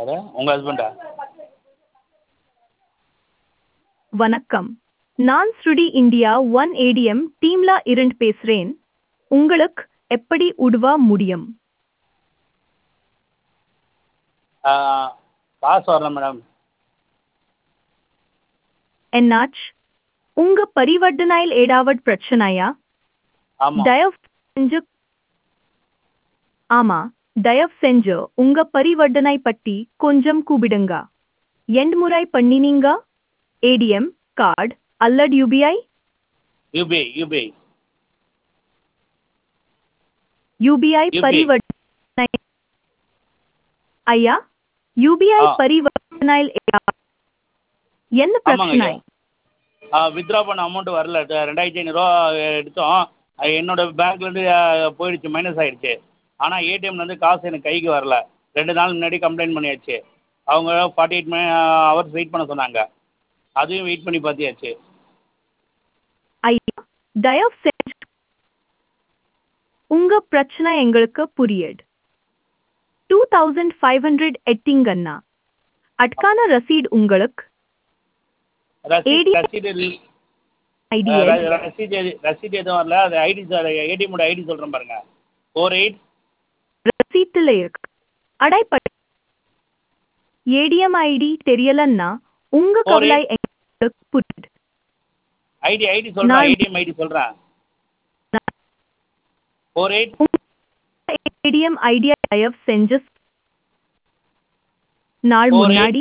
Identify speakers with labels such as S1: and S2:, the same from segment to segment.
S1: யாரு உங்கள் ஹஸ்பண்டா
S2: வணக்கம் நான் ஸ்ருடி இந்தியா ஒன் ஏடிஎம் டீம்ல இருந்து பேசுறேன் உங்களுக்கு எப்படி உதவ முடியும்
S1: காசு வரல மேடம்
S2: என்னாச்சு உங்க பரிவர்த்தனையில் ஏதாவது பிரச்சனையா
S1: ஆமாம்
S2: தயவு செஞ்சு ஆமா தயவு செஞ்சு உங்க பரிவர்த்தனை பத்தி கொஞ்சம் கூப்பிடுங்க எண்ட் முறை பண்ணினீங்க ஏடிஎம் கார்டு அல்லது UPI
S1: UPI UPI
S2: UPI
S1: UPI.
S2: பரிவர்த்தனை ஐயா யூபிஐ
S1: ஆ.
S2: பரிவர்த்தனையில் ஏதாவது என்ன
S1: ஆமாங்க
S2: பிரச்சனை
S1: ஐயா வித்ட்ரா பண்ண அமௌண்ட் வரல ட- ரெண்டாயிரத்தி ஐநூறுரூவா எடுத்தோம் அது என்னோட பேங்க்லேருந்து போயிடுச்சு மைனஸ் ஆயிடுச்சு ஆனால் ஏடிஎம்லேருந்து காசு எனக்கு கைக்கு வரல ரெண்டு நாள் முன்னாடி கம்ப்ளைண்ட் பண்ணியாச்சு அவங்க ஃபார்ட்டி எயிட் ஹவர்ஸ் வெயிட் பண்ண சொன்னாங்க அதையும் வெயிட் பண்ணி பார்த்தியாச்சு
S2: ஐயா தயவு செஞ்சு உங்க பிரச்சனை எங்களுக்கு புரியுது டூ தௌசண்ட் ஃபைவ் ஹண்ட்ரட் எட்டிங்கண்ணா அட்கான ரசீட் உங்களுக்கு
S1: ரசீட்
S2: ADM
S1: ரசீடு
S2: ஐடி
S1: ரசீது ரசீது எதுவும் வரல அது ஐடி ஏடிஎம்மோட ஐடி சொல்கிறேன் பாருங்க ஃபோர் எயிட்
S2: ரசீட்டில் இருக்கு அடைப்பட ஏடிஎம் ஐடி தெரியலன்னா உங்க
S1: ஒரு-
S2: கவலை எங்களுக்கு புரியுது
S1: ஐடி ஐடி சொல்கிறேன்
S2: நான்-
S1: ஏடிஎம் ஐடி சொல்கிறேன் ஃபோர் எயிட்
S2: ஏடிஎம் ஐடியா தயவு செஞ்சு நாள்
S1: Four eight-
S2: முன்னாடி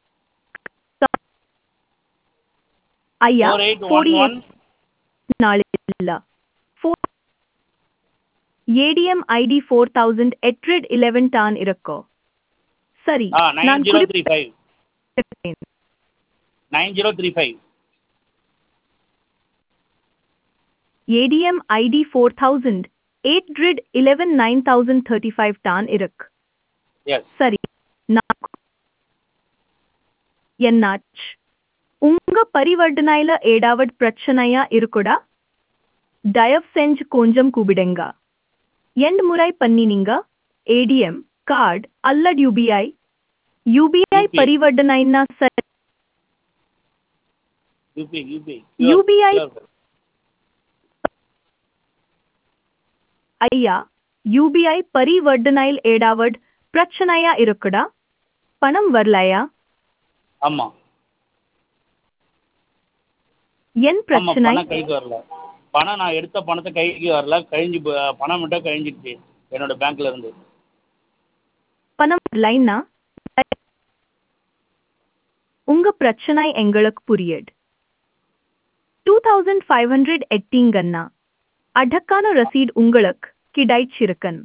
S2: ஐயா
S1: four eight one
S2: forty
S1: one
S2: நாளில் four ATM ID four thousand eight hundred eleven டான் இருக்கோ சரி
S1: ஆ நைன்
S2: நான்
S1: ஜீரோ த்ரீ ஃபைவ்
S2: குறிப்பிட்டேன்
S1: nine zero three five
S2: ATM ID four thousand eight hundred eleven nine thousand thirty five டான் இருக்கு
S1: yes
S2: சரி நான் என்னாச்சு உங்க பரிவர்த்தனையில ஏதாவது பிரச்சனையா இருக்குடா தயவு செஞ்சு கொஞ்சம் கூப்பிடுங்க எண்ட் முறை பண்ணினீங்க ஏடிஎம் கார்டு அல்லது யூபிஐ யூபிஐ
S1: UPI.
S2: பரிவர்த்தனைனா சரி
S1: யூபிஐ யூபிஐ
S2: UPI. ஐயா யூபிஐ பரிவர்த்தனையில் ஏதாவது பிரச்சனையா இருக்குடா பணம் வரலையா
S1: ஆமாம்
S2: என்
S1: ஆமாம்
S2: பிரச்சனை
S1: பணம் கைக்கு வரல பணம் நான் எடுத்த பணத்தை கைக்கு வரல கழிஞ்சு போ- பணம் மட்டும் கழிஞ்சிடுச்சு என்னோட பேங்க்ல இருந்து
S2: பணம் லைனா உங்க பிரச்சனை எங்களுக்கு புரியுது டூ தௌசண்ட் ஃபைவ் ஹண்ட்ரட் எட்டிங்கண்ணா அடக்கான ரசீட் உங்களுக்கு கிடைச்சிருக்கன்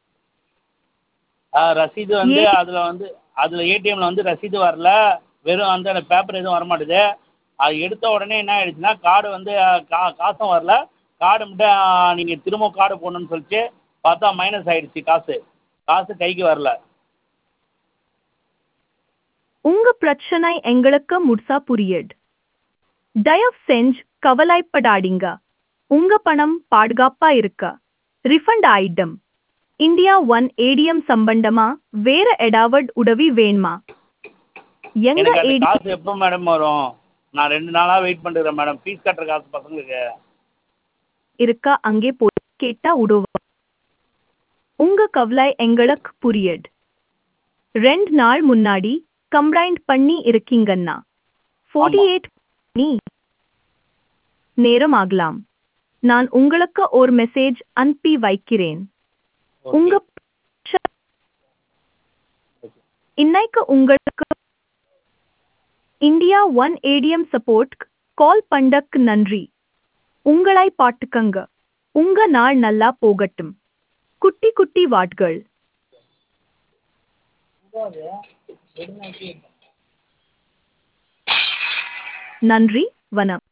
S1: ஆ, ரசீது வந்து
S2: ஏ-
S1: அதில் வந்து அதில் ஏடிஎம்ல வந்து ரசீது வரல வெறும் வந்து அந்த பேப்பர் எதுவும் வரமாட்டுது அது எடுத்த உடனே என்ன ஆயிடுச்சுன்னா கார்டு வந்து ஆ, கா காசும் வரல கார்டு மட்டும் நீங்கள் திரும்ப கார்டு போடணும்னு சொல்லிச்சு பார்த்தா மைனஸ் ஆயிடுச்சு காசு காசு கைக்கு வரல
S2: உங்க பிரச்சனை எங்களுக்கு முழுசா புரியுது தயவு செஞ்சு கவலைப்படாதீங்க உங்க பணம் பாதுகாப்பா இருக்க ரிஃபண்ட் ஆயிடும் இந்தியா ஒன் ஏடிஎம் சம்பந்தமா வேற ஏதாவது உதவி வேணுமா எங்க
S1: எனக்கு அந்த
S2: ஏடி
S1: காசு எப்போ மேடம் வரும் நான் ரெண்டு நாளாக வெயிட் பண்ணுறேன் மேடம் ஃபீஸ் கட்டுற காசு பசங்களுக்கு
S2: இருக்கா அங்கே போய் கேட்டா உதவா உங்க கவலை எங்களுக்கு புரியுது ரெண்டு நாள் முன்னாடி கம்ப்ளைண்ட் பண்ணி இருக்கீங்கன்னா ஃபோர்ட்டி எயிட் நீ நேரம் ஆகலாம் நான் உங்களுக்கு ஒரு மெசேஜ் அனுப்பி வைக்கிறேன் உங்க பிரச்ச- இன்னைக்கு உங்களுக்கு India one ATM support call பண்ணக்கு நன்றி உங்களை பாட்டுக்கங்க உங்க நாள் நல்லா போகட்டும் குட்டி குட்டி வாட்கள் நன்றி வனம்